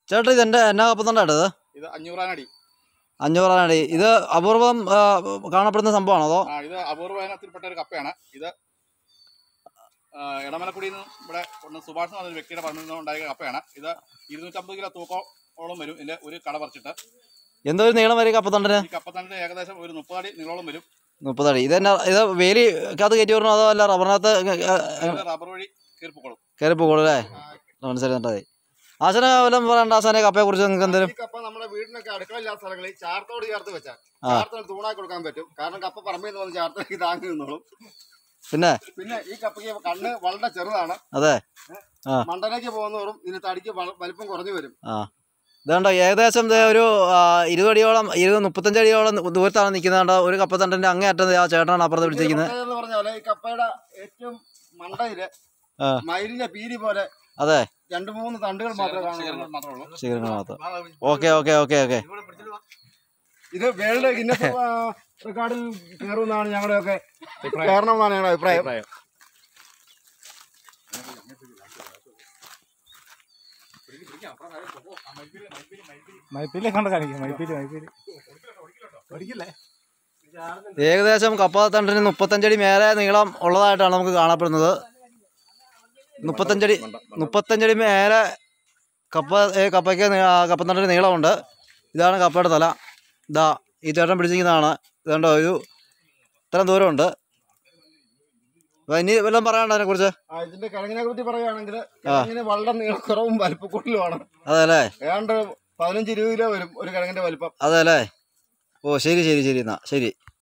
ചേട്ടാ ഇത് എൻ്റെ എന്നാ കപ്പത്തണ്ടായിട്ട് ഇത് ഇത് അഞ്ഞൂറാനടി അഞ്ഞൂറാണടി ഇത് അപൂർവം ആ, കാണപ്പെടുന്ന സംഭവമാണോ അതോ ആ ഇത് അപൂർവ ഇനത്തിൽപ്പെട്ട ഒരു കപ്പയാണ് ഇത് ആ, എടമലക്കുടിയിൽ നിന്ന് ഇവിടെ കൊണ്ട് സുഭാഷ് എന്ന് പറഞ്ഞ വ്യക്തിയുടെ പറമ്പിൽ നിന്ന് ഉണ്ടായ കപ്പയാണ് ഇത് ഇരുന്നൂറ്റമ്പത് കിലോ തൂക്കോളം വരും ഇതിന്റെ ഒരു കട പറിച്ചിട്ട് എന്തോ ഒരു നീളം വരെ ഈ കപ്പത്തണ്ടിന് ഈ കപ്പത്തണ്ടിന് ഏകദേശം ഒരു മുപ്പതടി നീളോളം വരും മുപ്പതടി ഇത് എന്നാ ഇത് വേലിക്കകത്ത് കയറ്റി വിടണോ അതോ അല്ല റബ്ബറിനകത്ത് ഇത് റബ്ബർ വഴി കീർപ്പുകൊള്ളും കയറി പോകുള്ളൂ അല്ലേ മനസ്സിലായി ആശന വല്ലതും പറയണ്ട ആശാനെ കപ്പയെ കുറിച്ച് നിങ്ങൾക്ക് എന്തെങ്കിലും ഈ കപ്പ നമ്മുടെ വീടിനൊക്കെ അടുക്കളയില്ലാത്ത സ്ഥലങ്ങളിൽ ചാർത്തോട് ചേർത്ത് വെച്ചാൽ ആ. ചാർത്തോട് തൂണാക്കി കൊടുക്കാൻ പറ്റും കാരണം കപ്പ പറമ്പിൽ നിന്ന് വന്ന് ചാർത്തേക്ക് താങ്ങി നിന്നോളും പിന്നെ പിന്നെ ഈ കപ്പയ്ക്ക് കണ്ണ് വളരെ ചെറുതാണ് അതെ മണ്ടലേക്ക് പോകുന്നതോറും ഇതിന് തടിക്ക് വ- വലിപ്പം കുറഞ്ഞു വരും ആ ഇതുണ്ടോ ഏകദേശം ദേ ഒരു ആ, ഇരുപത് അടിയോളം ഇരുപത് മുപ്പത്തഞ്ച് അടിയോളം ദൂരത്താണ് നിൽക്കുന്നത് കണ്ടോ ഒരു കപ്പത്തണ്ടിന്റെ അങ്ങേ അറ്റം ദേ ആ ചേട്ടനാണ് അപ്പുറത്ത് ഇതിന്റെ പിടിച്ചിരിക്കുന്നത് പ്രത്യേകത എന്ന് പറഞ്ഞാല് ഈ കപ്പയുടെ ഏറ്റവും മണ്ടയില് ആ. മയിലിന്റെ പീരി പോലെ അതെ രണ്ട് മൂന്ന് തണ്ടുകൾ മാത്രമേ കാണുന്നുള്ളൂ ശീലങ്ങൾ മാത്രമേ ഉള്ളൂ ശീലങ്ങൾ മാത്രം ഓക്കെ ഓക്കെ ഓക്കെ ഓക്കെ ഇത് വേൾഡ് ഗിന്നസ് റെക്കോർഡിൽ കയറുമെന്നാണ് ഞങ്ങളുടെയൊക്കെ കയറണമെന്നാണ് ഞങ്ങളുടെ അഭിപ്രായം മൈപ്പിലെ കൊണ്ട് കാണിക്കും മൈപ്പില് മൈപ്പില് ഏകദേശം കപ്പത്തണ്ടിന് മുപ്പത്തഞ്ചടി മേലെ നീളം ഉള്ളതായിട്ടാണ് നമുക്ക് കാണപ്പെടുന്നത് മുപ്പത്തഞ്ചടി മുപ്പത്തഞ്ചടി മേലെ കപ്പ ഏ, കപ്പയ്ക്ക് നീ- ആ, കപ്പത്തണ്ടിന് നീളമുണ്ട് ഇതാണ് കപ്പയുടെ തല ഇതാ ഈ ചേട്ടൻ പിടിച്ചിരിക്കുന്നതാണ് ഇതുണ്ടോ ഒരു ഇത്രയും ദൂരമുണ്ട് അപ്പൊ ഇനി വല്ലതും പറയാനുണ്ടോ അതിനെക്കുറിച്ച് ആ, ഇതിന്റെ കിഴങ്ങിനെ പറ്റി പറയുകയാണെങ്കിൽ കിഴങ്ങിന് വളരെ നീളക്കുറവും വലിപ്പക്കൂട്ടിലുമാണ് അതെ അല്ലേ ഏതാണ്ട് പതിനഞ്ച് ഇരുപത് കിലോ വരും ഒരു കിഴങ്ങിന്റെ വലിപ്പം അതെ അല്ലേ ഓ ശരി ശരി ശരി എന്നാ ശരി